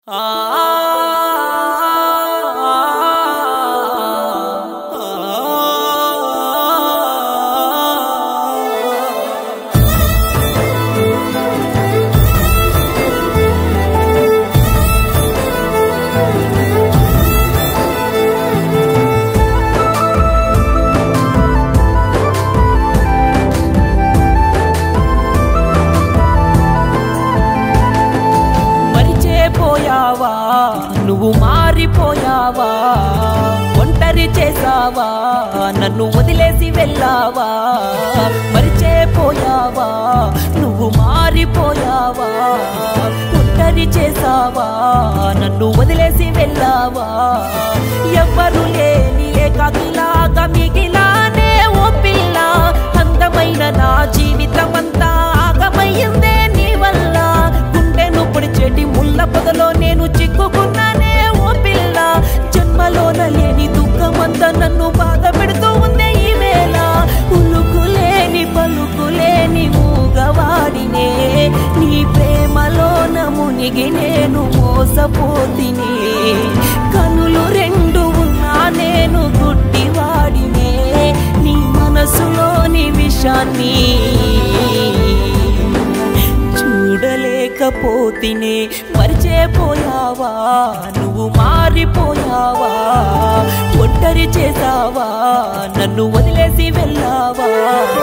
మరిచేపోయావా నువ్వు మారిపోయావా ఒంటరి చేసావా నన్ను వదిలేసి వెళ్ళావా మరిచేపోయావా నువ్వు మారిపోయావా ఒంటరి చేసావా నన్ను వదిలేసి వెళ్ళావా ఎవ్వరు లేని ఏకాకిలాగా మిగిలానే ఓ పిల్ల అందమైన నా జీవితమంతా ఆగమయ్యిందే నీ వల్ల గుండెను పొడిచేటి ముళ్ళ పొదలో నేను చిక్కుకున్నానే ఓ పిల్ల జన్మలోన లేని దుఃఖమంతా నన్ను బాధ పెడుతూ ఉందే ఈ వేళ ఉలుకులేని పలుకులేని మూగవాడినే నీ ప్రేమలోన మునిగి నేను మోసపోతిని కనులు రెండు ఉన్నా నేను గుడ్డివాడినే నీ మనసులోని విషాన్ని చూడలేకపోతినే మరిచేపోయావా నువ్వు మారిపోయావా ఒంటరి చేసావా నన్ను వదిలేసి వెళ్ళావా